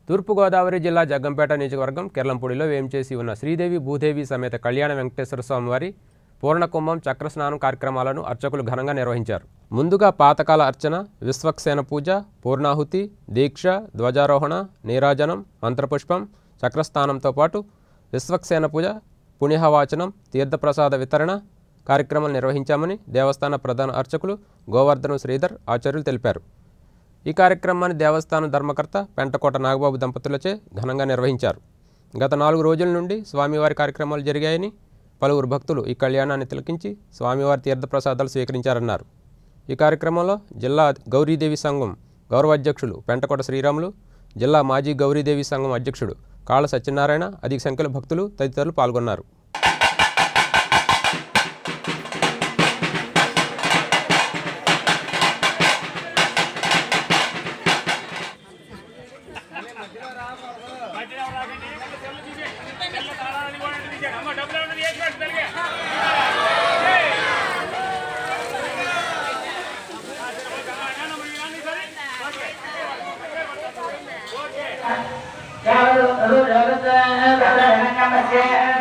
తూర్పుగోదావరి జిల్లా జగ్గంపేట నియోజకవర్గం కెర్లంపూడిలో వేంచేసి ఉన్న శ్రీదేవి భూదేవి సమేత కళ్యాణ వెంకటేశ్వర స్వామివారి పూర్ణకుంభం చక్రస్నానం కార్యక్రమాలను అర్చకులు ఘనంగా నిర్వహించారు ముందుగా పాతకాల అర్చన విశ్వక్సేన పూజ పూర్ణాహుతి దీక్ష ధ్వజారోహణ నీరాజనం మంత్రపుష్పం చక్రస్థానంతో పాటు విశ్వక్సేన పూజ పుణ్యహవాచనం తీర్థప్రసాద వితరణ కార్యక్రమాలు నిర్వహించామని దేవస్థాన ప్రధాన అర్చకులు గోవర్ధనం శ్రీధర్ ఆచార్యులు తెలిపారు ఈ కార్యక్రమాన్ని దేవస్థానం ధర్మకర్త పెంటకోట నాగబాబు దంపతులచే ఘనంగా నిర్వహించారు గత నాలుగు రోజుల నుండి స్వామివారి కార్యక్రమాలు జరిగాయని పలువురు భక్తులు ఈ కళ్యాణాన్ని తిలకించి స్వామివారి తీర్థప్రసాదాలు స్వీకరించారన్నారు ఈ కార్యక్రమంలో జిల్లా గౌరీదేవి సంఘం గౌరవ అధ్యక్షులు పెంటకోట శ్రీరాములు జిల్లా మాజీ గౌరీదేవి సంఘం అధ్యక్షుడు కాళ్ళ సత్యనారాయణ అధిక సంఖ్యలో భక్తులు తదితరులు పాల్గొన్నారు Yeah,